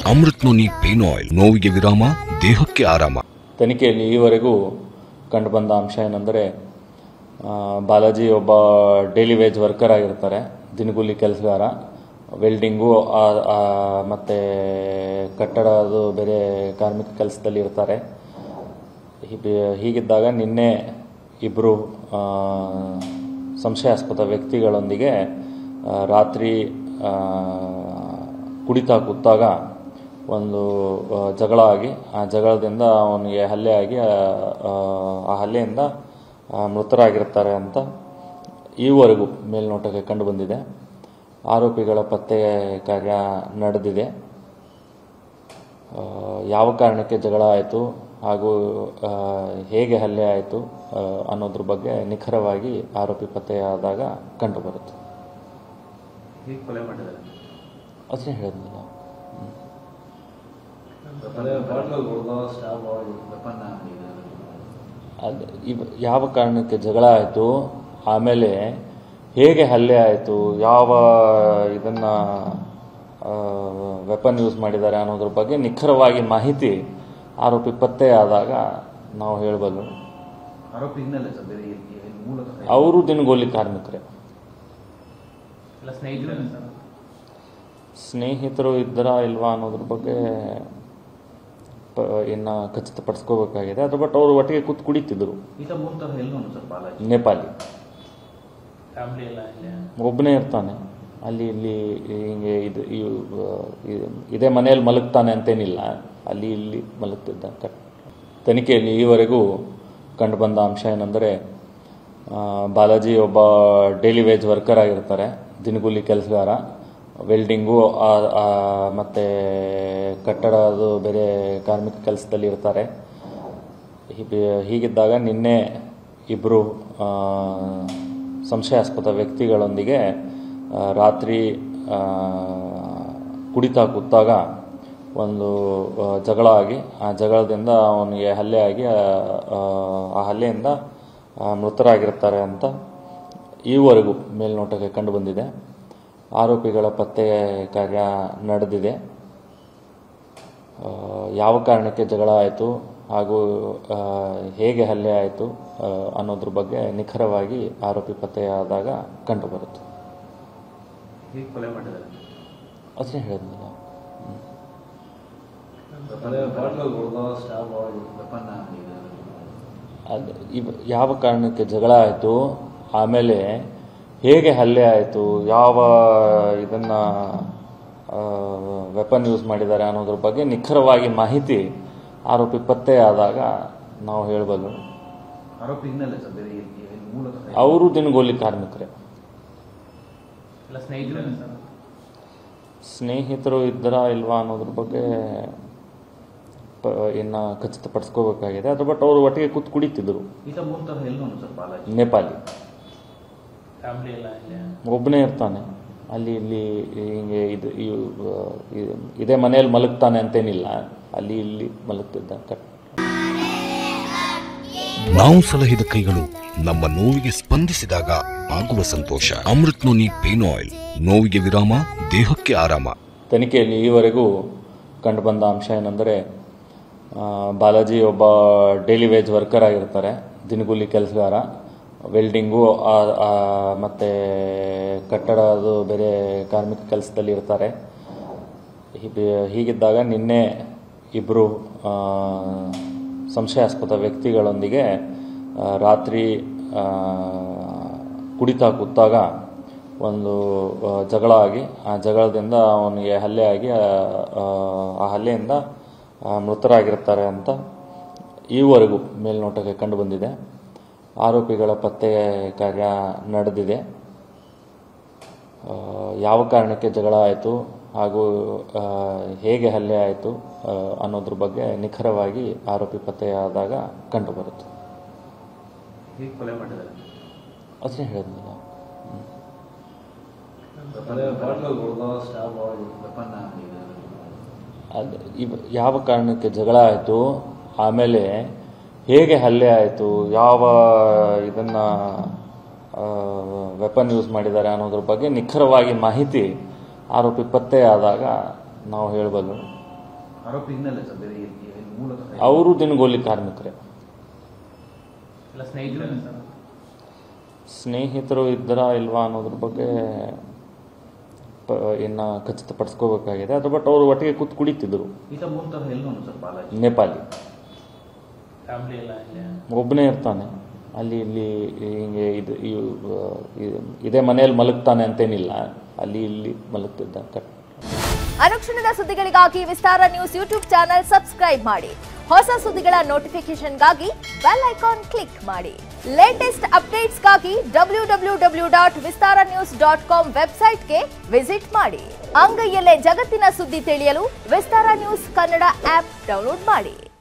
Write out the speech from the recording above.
Amrit noni pain oil ನೋವಿಗೆ ವಿರಾಮ ದೇಹಕ್ಕೆ ಆರಾಮ ತನಿಖೆಯಲ್ಲಿ ಈವರೆಗೂ ಕಂಡುಬಂದ ಅಂಶ ಏನೆಂದರೆ ಆ, ಬಾಲಾಜಿ ಒಬ್ಬ ಡೈಲಿ ವೇಜ್ ವರ್ಕರ್ ಆಗಿರ್ತಾರೆ ದಿನಗೂಲಿ ಕೆಲಸಗಾರ ವೆಲ್ಡಿಂಗು ಆ- ಆ, ಮತ್ತೆ ಕಟ್ಟಡದು ಬೇರೆ ಕಾರ್ಮಿಕ ಕೆಲಸದಲ್ಲಿ ಇರ್ತಾರೆ ಹೀಗೆ- ಹೀಗಿದ್ದಾಗ ನಿನ್ನೆ ಇಬ್ಬರು ಸಂಶಯಾಸ್ಪದ ವ್ಯಕ್ತಿಗಳೊಂದಿಗೆ ಆ, ರಾತ್ರಿ ಆ, ಕುಡಿತಾ ಕೂತಾಗ ಒಂದು ಆ, ಜಗಳ ಆಗಿ ಆ ಜಗಳದಿಂದ ಅವನಿಗೆ ಹಲ್ಲೆ ಆಗಿ ಆ, ಆ, ಆ ಹಲ್ಲೆಯಿಂದ ಆ, ಮೃತರಾಗಿರ್ತಾರೆ ಅಂತ ಈವರೆಗೂ ಮೇಲ್ನೋಟಕ್ಕೆ ಕಂಡುಬಂದಿದೆ ಆರೋಪಿಗಳ ಪತ್ತೆ ಕಾರ್ಯ ನಡೆದಿದೆ ಆ, ಯಾವ ಕಾರಣಕ್ಕೆ ಜಗಳ ಆಯಿತು ಹಾಗೂ ಆ, ಹೇಗೆ ಹಲ್ಲೆ ಆಯಿತು ಆ, ಅನ್ನೋದ್ರ ಬಗ್ಗೆ ನಿಖರವಾಗಿ ಆರೋಪಿ ಪತ್ತೆಯಾದಾಗ ಕಂಡುಬರುತ್ತೆ ಹೇಗೆ ಕೊಲೆ ಮಾಡಿದ್ದಾರೆ ಅದನ್ನೇ ಹೇಳಿದ್ನಲ್ಲ ವೆಪನ್ ಅದು ಇವ್ ಯಾವ ಕಾರಣಕ್ಕೆ ಜಗಳ ಆಯಿತು ಆಮೇಲೆ ಹೇಗೆ ಹಲ್ಲೆ ಆಯಿತು ಯಾವ ಇದನ್ನ ವೆಪನ್ ಯೂಸ್ ಮಾಡಿದ್ದಾರೆ ಅನ್ನೋದ್ರ ಬಗ್ಗೆ ನಿಖರವಾಗಿ ಮಾಹಿತಿ ಆರೋಪಿ ಪತ್ತೆ ಆದಾಗ ನಾವು ಹೇಳಬಲ್ಲು ಆರೋಪಿ ಹಿನ್ನೆಲೆ ಸರ್ ಬೇರೆ ಏನ್- ಏನ್ ಮೂಲತಃ ಅವರು ದಿನಗೂಲಿ ಕಾರ್ಮಿಕರೇ ಎಲ್ಲ ಸ್ನೇಹಿತರು ಸರ್ ಸ್ನೇಹಿತರು ಇದ್ದರಾ ಇಲ್ವಾ ಅನ್ನೋದ್ರ ಬಗ್ಗೆ ಪ- ಇನ್ನ ಖಚಿತಪಡಿಸ್ಕೋಬೇಕಾಗಿದೆ ಅದು ಬಟ್ ಅವರು ಒಟ್ಟಿಗೆ ಕೂತ್ ಕುಡಿತಿದ್ರು ಈತ ಮೂಲತಃ ಎಲ್ಲೋನು ಸರ್ ಬಾಲಾಜಿ ನೇಪಾಳಿ ಫ್ಯಾಮಿಲಿ ಎಲ್ಲ ಇಲ್ಲೇ ಒಬ್ಬನೇ ಇರ್ತಾನೆ ಅಲ್ಲಿ ಇಲ್ಲಿ ಹಿಂಗೆ ಇದು ಇವ್- ಇ- ಇದೇ ಮನೆಯಲ್ಲಿ ಮಲಗ್ತಾನೆ ಅಂತೇನಿಲ್ಲ ಅಲ್ಲಿ ಇಲ್ಲಿ ಮಲಗ್ತಿದ್ದ ಕ- ತನಿಖೆಯಲ್ಲಿ ಈವರೆಗೂ ಕಂಡುಬಂದ ಅಂಶ ಏನೆಂದರೆ ಆ, ಬಾಲಾಜಿ ಒಬ್ಬ ಡೈಲಿ ವೇಜ್ ವರ್ಕರ್ ಆಗಿರ್ತಾರೆ ದಿನಗೂಲಿ ಕೆಲಸಗಾರ ವೆಲ್ಡಿಂಗು ಆ- ಆ, ಮತ್ತೆ ಕಟ್ಟಡದು ಬೇರೆ ಕಾರ್ಮಿಕ ಕೆಲಸದಲ್ಲಿ ಇರ್ತಾರೆ ಹೀಗೆ- ಹೀಗಿದ್ದಾಗ ನಿನ್ನೆ ಇಬ್ಬರು ಸಂಶಯಾಸ್ಪದ ವ್ಯಕ್ತಿಗಳೊಂದಿಗೆ ಆ, ರಾತ್ರಿ ಆ, ಕುಡಿತಾ ಕೂತಾಗ ಒಂದು ಆ, ಜಗಳ ಆಗಿ ಆ ಜಗಳದಿಂದ ಅವನಿಗೆ ಹಲ್ಲೆ ಆಗಿ ಆ, ಆ, ಆ ಹಲ್ಲೆಯಿಂದ ಆ, ಮೃತರಾಗಿರ್ತಾರೆ ಅಂತ ಈವರೆಗೂ ಮೇಲ್ನೋಟಕ್ಕೆ ಕಂಡುಬಂದಿದೆ ಆರೋಪಿಗಳ ಪತ್ತೆ ಕಾರ್ಯ ನಡೆದಿದೆ ಆ, ಯಾವ ಕಾರಣಕ್ಕೆ ಜಗಳ ಆಯಿತು ಹಾಗೂ ಆ, ಹೇಗೆ ಹಲ್ಲೆ ಆಯಿತು ಆ, ಅನ್ನೋದ್ರ ಬಗ್ಗೆ ನಿಖರವಾಗಿ ಆರೋಪಿ ಪತ್ತೆಯಾದಾಗ ಕಂಡುಬರುತ್ತೆ ಹೇಗೆ ಕೊಲೆ ಮಾಡಿದ್ದಾರೆ ಅದನ್ನೇ ಹೇಳಿದ್ನಲ್ಲ ವೆಪನ್ ಅದು ಇವ್ ಯಾವ ಕಾರಣಕ್ಕೆ ಜಗಳ ಆಯಿತು ಆಮೇಲೆ ಹೇಗೆ ಹಲ್ಲೆ ಆಯಿತು ಯಾವ ಇದನ್ನ ವೆಪನ್ ಯೂಸ್ ಮಾಡಿದ್ದಾರೆ ಅನ್ನೋದ್ರ ಬಗ್ಗೆ ನಿಖರವಾಗಿ ಮಾಹಿತಿ ಆರೋಪಿ ಪತ್ತೆ ಆದಾಗ ನಾವು ಹೇಳಬಲ್ಲು ಆರೋಪಿ ಹಿನ್ನೆಲೆ ಸರ್ ಬೇರೆ ಏನ್- ಏನ್ ಮೂಲತಃ ಅವರು ದಿನಗೂಲಿ ಕಾರ್ಮಿಕರೇ ಎಲ್ಲ ಸ್ನೇಹಿತರು ಸರ್ ಸ್ನೇಹಿತರು ಇದ್ದರಾ ಇಲ್ವಾ ಅನ್ನೋದ್ರ ಬಗ್ಗೆ ಪ- ಇನ್ನ ಖಚಿತಪಡಿಸ್ಕೋಬೇಕಾಗಿದೆ ಅದು ಬಟ್ ಅವರು ಒಟ್ಟಿಗೆ ಕೂತ್ ಕುಡಿತಿದ್ರು ಈತ ಮೂಲತಃ ಎಲ್ಲೋನು ಸರ್ ಬಾಲಾಜಿ ನೇಪಾಳಿ ಫ್ಯಾಮಿಲಿ ಎಲ್ಲ ಇಲ್ಲೇ ಒಬ್ಬನೇ ಇರ್ತಾನೆ ಅಲ್ಲಿ ಇಲ್ಲಿ ಹಿಂಗೆ ಇದು ಇವ್- ಇ- ಇದೇ ಮನೆಯಲ್ಲಿ ಮಲಗ್ತಾನೆ ಅಂತೇನಿಲ್ಲ ಅಲ್ಲಿ ಇಲ್ಲಿ ಮಲಗ್ತಿದ್ದ ಕ- ನಾವು ಸಲಹಿದ ಕೈಗಳು ನಮ್ಮ ನೋವಿಗೆ ಸ್ಪಂದಿಸಿದಾಗ ಆಗುವ ಸಂತೋಷ ಅಮೃತ್ ನೋನಿ ಪೇನ್ ಆಯಿಲ್ ನೋವಿಗೆ ವಿರಾಮ ದೇಹಕ್ಕೆ ಆರಾಮ ತನಿಖೆಯಲ್ಲಿ ಈವರೆಗೂ ಕಂಡುಬಂದ ಅಂಶ ಏನೆಂದರೆ ಆ, ಬಾಲಾಜಿ ಒಬ್ಬ ಡೈಲಿ ವೇಜ್ ವರ್ಕರ್ ಆಗಿರ್ತಾರೆ ದಿನಗೂಲಿ ಕೆಲಸಗಾರ ವೆಲ್ಡಿಂಗು ಆ- ಆ, ಮತ್ತೆ ಕಟ್ಟಡದು ಬೇರೆ ಕಾರ್ಮಿಕ ಕೆಲಸದಲ್ಲಿ ಇರ್ತಾರೆ ಹೀಗೆ- ಹೀಗಿದ್ದಾಗ ನಿನ್ನೆ ಇಬ್ಬರು ಸಂಶಯಾಸ್ಪದ ವ್ಯಕ್ತಿಗಳೊಂದಿಗೆ ಆ, ರಾತ್ರಿ ಆ, ಕುಡಿತಾ ಕೂತಾಗ ಒಂದು ಆ, ಜಗಳ ಆಗಿ ಆ ಜಗಳದಿಂದ ಅವನಿಗೆ ಹಲ್ಲೆ ಆಗಿ ಆ, ಆ, ಆ ಹಲ್ಲೆಯಿಂದ ಆ, ಮೃತರಾಗಿರ್ತಾರೆ ಅಂತ ಈವರೆಗೂ ಮೇಲ್ನೋಟಕ್ಕೆ ಕಂಡುಬಂದಿದೆ ಆರೋಪಿಗಳ ಪತ್ತೆ ಕಾರ್ಯ ನಡೆದಿದೆ ಆ, ಯಾವ ಕಾರಣಕ್ಕೆ ಜಗಳ ಆಯಿತು ಹಾಗೂ ಆ, ಹೇಗೆ ಹಲ್ಲೆ ಆಯಿತು ಆ, ಅನ್ನೋದ್ರ ಬಗ್ಗೆ ನಿಖರವಾಗಿ ಆರೋಪಿ ಪತ್ತೆಯಾದಾಗ ಕಂಡುಬರುತ್ತೆ ಹೇಗೆ ಕೊಲೆ ಮಾಡಿದ್ದಾರೆ ಅದನ್ನೇ ಹೇಳಿದ್ನಲ್ಲ ವೆಪನ್ ಅದು ಇವ್- ಯಾವ ಕಾರಣಕ್ಕೆ ಜಗಳ ಆಯಿತು ಆಮೇಲೆ ಹೇಗೆ ಹಲ್ಲೆ ಆಯಿತು ಯಾವ ಇದನ್ನ ವೆಪನ್ ಯೂಸ್ ಮಾಡಿದ್ದಾರೆ ಅನ್ನೋದ್ರ ಬಗ್ಗೆ ನಿಖರವಾಗಿ ಮಾಹಿತಿ ಆರೋಪಿ ಪತ್ತೆ ಆದಾಗ ನಾವು ಹೇಳಬಲ್ಲು ಆರೋಪಿ ಹಿನ್ನೆಲೆ ಸರ್ ಬೇರೆ ಎಲ್ಲಿ- ಎಲ್ಲಿ ಮೂಲತಃ ಅವರು ದಿನಗೂಲಿ ಕಾರ್ಮಿಕರೇ ಎಲ್ಲ ಸ್ನೇಹಿತರೇ ಸರ್ ಸ್ನೇಹಿತರು ಇದ್ದರಾ ಇಲ್ವಾ ಅನ್ನೋದ್ರ ಬಗ್ಗೆ ಪ- ಇನ್ನ ಖಚಿತಪಡಿಸ್ಕೋಬೇಕಾಗಿದೆ ಅದ್ರ ಬಟ್ ಅವರು ಒಟ್ಟಿಗೆ ಕೂತ್ ಕುಡಿತಿದ್ರು ಈತ ಮೂಲತಃ ಎಲ್ಲೋನು ಸರ್ ಬಾಲಾಜಿ ನೇಪಾಳಿ ಫ್ಯಾಮಿಲಿ ಎಲ್ಲ ಇಲ್ಲೇ ಒಬ್ಬನೇ ಇರ್ತಾನೆ ಅಲ್ಲಿ ಇಲ್ಲಿ ಹಿಂಗೆ ಇದು ಇವ್- ಇ- ಇದೇ ಮನೆಯಲ್ಲಿ ಮಲಗ್ತಾನೆ ಅಂತೇನಿಲ್ಲ ಅಲ್ಲಿ ಇಲ್ಲಿ ಮಲಗ್ತಿದ್ದ ಕಟ್ ಅನುಕ್ಷಣದ ಸುದ್ದಿಗಳಿಗಾಗಿ Vistara news YouTube channel subscribe ಮಾಡಿ ಹೊಸ ಸುದ್ದಿಗಳ ನೋಟಿಫಿಕೇಶನ್ಗಾಗಿ ಬೆಲ್ ಐಕಾನ್ ಕ್ಲಿಕ್ ಮಾಡಿ ಲೇಟೆಸ್ಟ್ ಅಪ್ಡೇಟ್ಸ್ಗಾಗಿ W W W dot Vistara news dot com ವೆಬ್ಸೈಟ್ಗೆ ವಿಸಿಟ್ ಮಾಡಿ ಅಂಗೈಯಲ್ಲೇ ಜಗತ್ತಿನ ಸುದ್ದಿ ತಿಳಿಯಲು Vistara news Kannada app download ಮಾಡಿ